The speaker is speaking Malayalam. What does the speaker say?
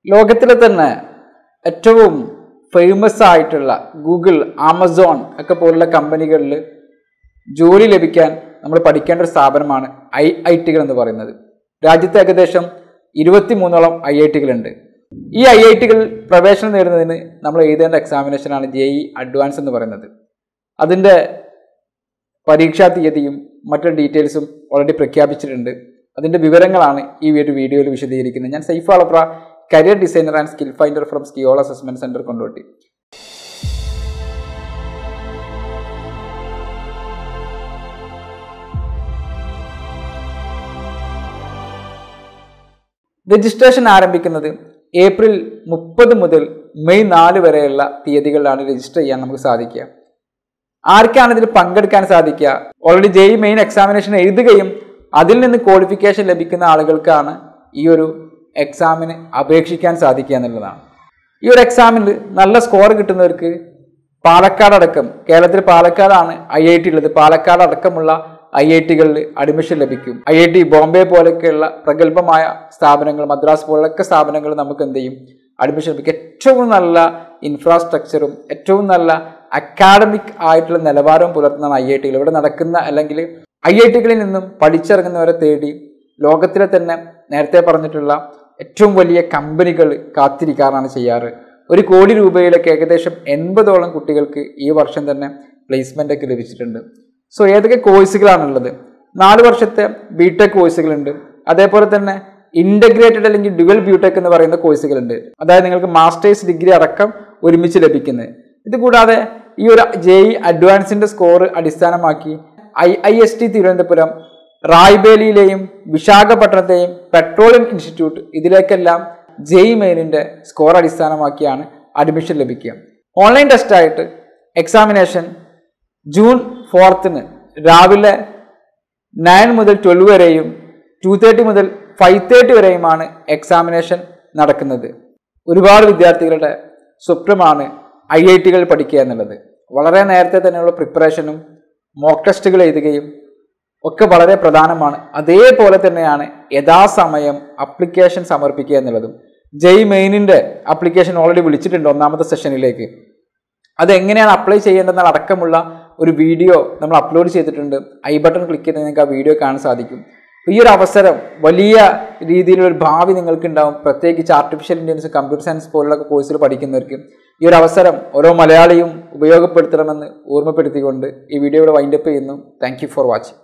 ലോകത്തിലെ തന്നെ ഏറ്റവും ഫേമസ് ആയിട്ടുള്ള ഗൂഗിൾ ആമസോൺ ഒക്കെ പോലുള്ള കമ്പനികളിൽ ജോലി ലഭിക്കാൻ നമ്മൾ പഠിക്കേണ്ട ഒരു സ്ഥാപനമാണ് ഐ ഐ ടികൾ എന്ന് പറയുന്നത് രാജ്യത്ത് ഏകദേശം ഇരുപത്തി മൂന്നോളം ഐ ഐ ടികളുണ്ട് ഈ ഐ ഐ ടികൾ പ്രവേശനം നേടുന്നതിന് നമ്മൾ എഴുതേണ്ട എക്സാമിനേഷനാണ് ജെ ഇ അഡ്വാൻസ് എന്ന് പറയുന്നത് അതിൻ്റെ പരീക്ഷാ തീയതിയും മറ്റു ഡീറ്റെയിൽസും ഓൾറെഡി പ്രഖ്യാപിച്ചിട്ടുണ്ട് അതിൻ്റെ വിവരങ്ങളാണ് ഈ ഒരു വീഡിയോയിൽ വിശദീകരിക്കുന്നത് ഞാൻ Saif Alapra career designer and skill finder from Skiol assessment centre Kondotty registration ആരംഭിക്കുന്നത് ഏപ്രിൽ മുപ്പത് മുതൽ മെയ് നാല് വരെയുള്ള തീയതികളിലാണ് രജിസ്റ്റർ ചെയ്യാൻ നമുക്ക് സാധിക്കുക ആർക്കാണ് ഇതിൽ പങ്കെടുക്കാൻ സാധിക്കുക ഓൾറെഡി ജെയ് മെയിൻ എക്സാമിനേഷൻ എഴുതുകയും അതിൽ നിന്ന് ക്വാളിഫിക്കേഷൻ ലഭിക്കുന്ന ആളുകൾക്കാണ് ഈ ഒരു എക്സാമിന് അപേക്ഷിക്കാൻ സാധിക്കുക എന്നുള്ളതാണ് ഈ ഒരു എക്സാമിൽ നല്ല സ്കോർ കിട്ടുന്നവർക്ക് പാലക്കാട് അടക്കം കേരളത്തിൽ പാലക്കാടാണ് ഐ ഐ ടി ഉള്ളത് പാലക്കാട് അടക്കമുള്ള ഐ ഐ ടികളിൽ അഡ്മിഷൻ ലഭിക്കും ഐ ഐ ടി ബോംബെ പോലെയൊക്കെയുള്ള പ്രഗത്ഭമായ സ്ഥാപനങ്ങൾ മദ്രാസ് പോലൊക്കെ സ്ഥാപനങ്ങൾ നമുക്ക് എന്ത് ചെയ്യും അഡ്മിഷൻ ലഭിക്കും ഏറ്റവും നല്ല ഇൻഫ്രാസ്ട്രക്ചറും ഏറ്റവും നല്ല അക്കാഡമിക് ആയിട്ടുള്ള നിലവാരവും പുലർത്തുന്ന ഐ ഐ ടികൾ ഇവിടെ നടക്കുന്ന അല്ലെങ്കിൽ ഐ ഐ ടികളിൽ നിന്നും പഠിച്ചിറങ്ങുന്നവരെ തേടി ലോകത്തിലെ തന്നെ നേരത്തെ പറഞ്ഞിട്ടുള്ള ഏറ്റവും വലിയ കമ്പനികൾ കാത്തിരിക്കാറാണ് ചെയ്യാറ് ഒരു കോടി രൂപയിലൊക്കെ ഏകദേശം എൺപതോളം കുട്ടികൾക്ക് ഈ വർഷം തന്നെ പ്ലേസ്മെൻ്റ് ഒക്കെ ലഭിച്ചിട്ടുണ്ട് സോ ഏതൊക്കെ കോഴ്സുകളാണുള്ളത് നാല് വർഷത്തെ ബി ടെക് കോഴ്സുകളുണ്ട് അതേപോലെ തന്നെ ഇൻ്റഗ്രേറ്റഡ് അല്ലെങ്കിൽ ഡ്യുവൽ ബിടെക് എന്ന് പറയുന്ന കോഴ്സുകളുണ്ട് അതായത് നിങ്ങൾക്ക് മാസ്റ്റേഴ്സ് ഡിഗ്രി അടക്കം ഒരുമിച്ച് ലഭിക്കുന്നത് ഇത് കൂടാതെ ഈ ഒരു ജെ ഇ അഡ്വാൻസിൻ്റെ സ്കോർ അടിസ്ഥാനമാക്കി I I S T Thiruvananthapuram റായ്ബേലിയിലെയും വിശാഖപട്ടണത്തെയും പെട്രോളിയം ഇൻസ്റ്റിറ്റ്യൂട്ട് ഇതിലേക്കെല്ലാം ജെയ് മെയിനിൻ്റെ സ്കോർ അടിസ്ഥാനമാക്കിയാണ് അഡ്മിഷൻ ലഭിക്കുക ഓൺലൈൻ ടെസ്റ്റായിട്ട് എക്സാമിനേഷൻ ജൂൺ ഫോർത്തിന് രാവിലെ നയൻ മുതൽ ട്വൽവ് വരെയും ടു തേർട്ടി മുതൽ ഫൈവ് തേർട്ടി വരെയുമാണ് എക്സാമിനേഷൻ നടക്കുന്നത് ഒരുപാട് വിദ്യാർത്ഥികളുടെ സ്വപ്നമാണ് ഐ ഐ ടികൾ പഠിക്കുക എന്നുള്ളത് വളരെ നേരത്തെ തന്നെയുള്ള പ്രിപ്പറേഷനും മോക്ക് ടെസ്റ്റുകൾ എഴുതുകയും ഒക്കെ വളരെ പ്രധാനമാണ് അതേപോലെ തന്നെയാണ് യഥാസമയം അപ്ലിക്കേഷൻ സമർപ്പിക്കുക എന്നുള്ളതും ജെയ് മെയിനിൻ്റെ അപ്ലിക്കേഷൻ ഓൾറെഡി വിളിച്ചിട്ടുണ്ട് ഒന്നാമത്തെ സെഷനിലേക്ക് അതെങ്ങനെയാണ് അപ്ലൈ ചെയ്യേണ്ടതെന്ന് അടക്കമുള്ള ഒരു വീഡിയോ നമ്മൾ അപ്ലോഡ് ചെയ്തിട്ടുണ്ട് ഐ ബട്ടൺ ക്ലിക്ക് ചെയ്ത് നിങ്ങൾക്ക് ആ വീഡിയോ കാണാൻ സാധിക്കും ഈ ഒരു അവസരം വലിയ രീതിയിലുള്ള ഒരു ഭാവി നിങ്ങൾക്ക് ഉണ്ടാവും പ്രത്യേകിച്ച് ആർട്ടിഫിഷ്യൽ ഇൻ്റലിജൻസ് കമ്പ്യൂട്ടർ സയൻസ് പോലുള്ള കോഴ്സുകൾ പഠിക്കുന്നവർക്ക് ഈ ഒരു അവസരം ഓരോ മലയാളിയും ഉപയോഗപ്പെടുത്തണമെന്ന് ഓർമ്മപ്പെടുത്തിക്കൊണ്ട് ഈ വീഡിയോ ഇവിടെ വൈൻഡപ്പ് ചെയ്യുന്നു താങ്ക് ഫോർ വാച്ചിങ്